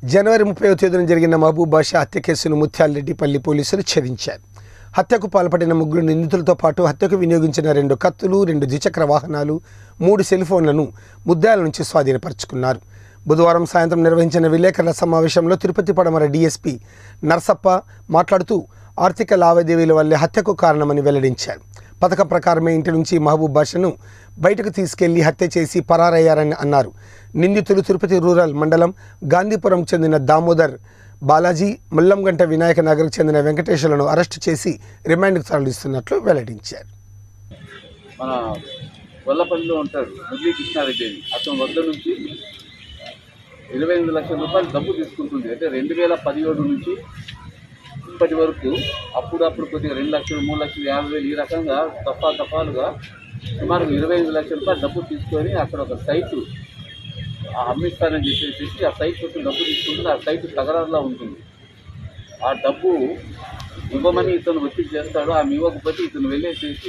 జనవరి ముప్పై తేదీన జరిగిన మహబూబ్ బాషా హత్య కేసును ముత్యాలరెడ్డిపల్లి పోలీసులు ఛేదించారు హత్యకు పాల్పడిన ముగ్గురు నిందితులతో పాటు హత్యకు వినియోగించిన రెండు కత్తులు రెండు ద్విచక్ర వాహనాలు మూడు సెల్ ఫోన్లను ముద్దాల నుంచి స్వాధీనపరుచుకున్నారు బుధవారం సాయంత్రం నిర్వహించిన విలేకరుల సమావేశంలో తిరుపతి పడమర డీఎస్పీ నర్సప్ప మాట్లాడుతూ ఆర్థిక లావాదేవీల వల్లే హత్యకు కారణమని వెల్లడించారు పథకం ప్రకారమే ఇంటి నుంచి మహబూబ్ బాషను బయటకు తీసుకెళ్లి హత్య చేసి పరారయ్యారని అన్నారు నిందితులు తిరుపతి రూరల్ మండలం గాంధీపురం చెందిన దామోదర్ బాలాజీ ముల్లంగంట వినాయక నగర్కు చెందిన వెంకటేశ్వరను అరెస్టు చేసి రిమాండ్కు తరలిస్తున్నట్లు వెల్లడించారు మన గొల్లపల్లిలో ఉంటాడు మురళీ కృష్ణారెడ్డి అని అతని వద్ద నుంచి ఇరవై ఎనిమిది లక్షల రూపాయలు డబ్బు తీసుకుంటుంది అంటే రెండు వేల పదిహేడు నుంచి ఇప్పటి వరకు అప్పుడప్పుడు కొద్దిగా రెండు లక్షలు మూడు లక్షలు యాభై వేలు ఈ రకంగా దఫా దఫాలుగా సుమారు ఇరవై ఎనిమిది లక్షల రూపాయలు డబ్బు తీసుకొని అక్కడ ఒక సైటు ఆ అమ్మిస్తానని చెప్పేసి ఆ సైట్ కోసం డబ్బు తీసుకుంటుంది ఆ సైట్ తగరారులా ఉంటుంది ఆ డబ్బు ఇవ్వమని ఇతను ఒత్తిడి చేస్తాడు ఆమె ఇవ్వకపోతే ఇతను వెళ్ళేసేసి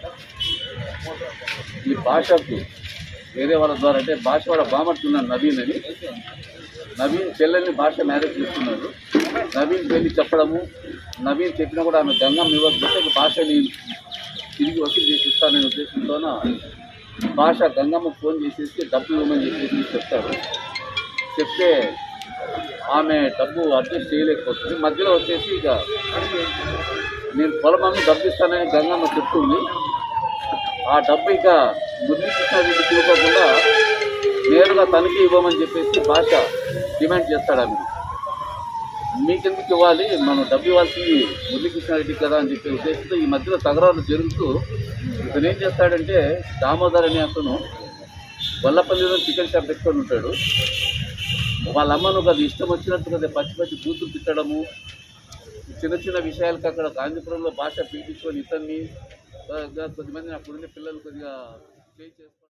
ఈ భాషకు వేరే వాళ్ళ ద్వారా అంటే భాష వాళ్ళ బామర్తున్నాడు నవీన్ అని నవీన్ చెల్లెల్ని భాష మ్యారేజ్ చేస్తున్నాడు నవీన్ వెళ్ళి చెప్పడము నవీన్ చెప్పినా కూడా ఆమె గంగమ్మ ఇవ్వకపోతే ఇక భాషని తిరిగి వసూలు చేసి ఇస్తాననే ఉద్దేశంతోన భాష గంగమ్మకు ఫోన్ చేసేసి డబ్బు ఇవ్వమని చెప్పేసి చెప్తాడు చెప్తే ఆమె డబ్బు అడ్జస్ట్ చేయలేకపోతుంది మధ్యలో వచ్చేసి ఇక నేను పొలం అమ్మి డబ్బు ఇస్తానని గంగమ్మ చెప్తుంది ఆ డబ్బు ఇక మురళీకృష్ణారెడ్డి తీసుకోకుండా నేరుగా తనకి ఇవ్వమని చెప్పేసి భాష డిమాండ్ చేస్తాడు ఆమె మీకెందుకు ఇవ్వాలి మనం డబ్బు ఇవ్వాల్సింది మురళీకృష్ణారెడ్డి కదా అని చెప్పే ఉద్దేశంతో ఈ మధ్యలో తగరాలు జరుగుతూ ఇతను ఏం చేస్తాడంటే దామోదర్ అనే అతను వల్లపల్లిలో చికెన్ షాప్ పెట్టుకొని ఉంటాడు వాళ్ళ అమ్మను కదా ఇష్టం వచ్చినట్టు కదా పచ్చి పచ్చి బూతులు తిట్టడము చిన్న చిన్న విషయాలకు అక్కడ గాంధీపురంలో భాష పీడించుకొని ఇతన్ని కొద్దిమంది అక్కడుండే పిల్లలు కొద్దిగా చేయి చేసుకోవడం